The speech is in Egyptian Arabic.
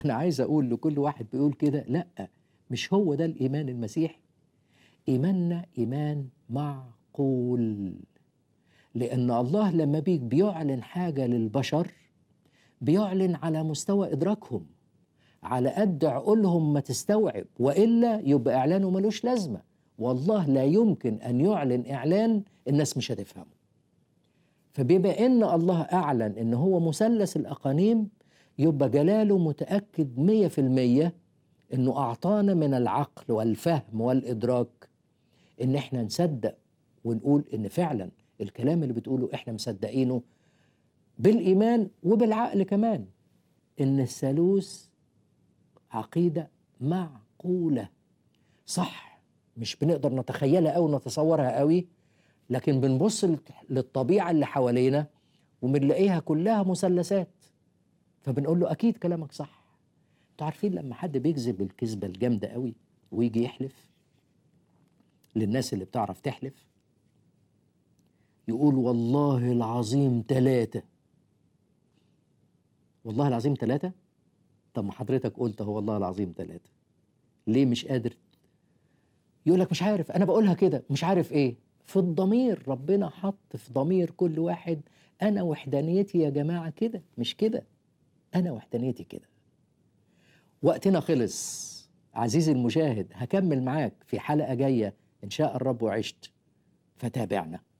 أنا عايز أقول لكل واحد بيقول كده لأ مش هو ده الإيمان المسيحي إيماننا إيمان معقول لأن الله لما بيك بيعلن حاجة للبشر بيعلن على مستوى إدراكهم على قد عقولهم ما تستوعب وإلا يبقى إعلانه ملوش لازمة والله لا يمكن أن يعلن إعلان الناس مش هتفهمه فبما إن الله أعلن إن هو مثلث الأقانيم يبقى جلاله متأكد مية في المية إنه أعطانا من العقل والفهم والإدراك إن إحنا نصدق ونقول إن فعلا الكلام اللي بتقوله إحنا مصدقينه بالإيمان وبالعقل كمان إن الثالوث عقيدة معقولة صح مش بنقدر نتخيلها أو نتصورها قوي لكن بنبص للطبيعة اللي حوالينا وبنلاقيها كلها مثلثات فبنقول له أكيد كلامك صح انتوا عارفين لما حد بيكذب الكذبة الجامدة قوي ويجي يحلف للناس اللي بتعرف تحلف يقول والله العظيم ثلاثة والله العظيم ثلاثة طب ما حضرتك قلت هو والله العظيم ثلاثة ليه مش قادر يقول لك مش عارف انا بقولها كده مش عارف ايه في الضمير ربنا حط في ضمير كل واحد انا وحدانيتي يا جماعه كده مش كده انا وحدانيتي كده وقتنا خلص عزيزي المشاهد هكمل معاك في حلقه جايه ان شاء الرب وعشت فتابعنا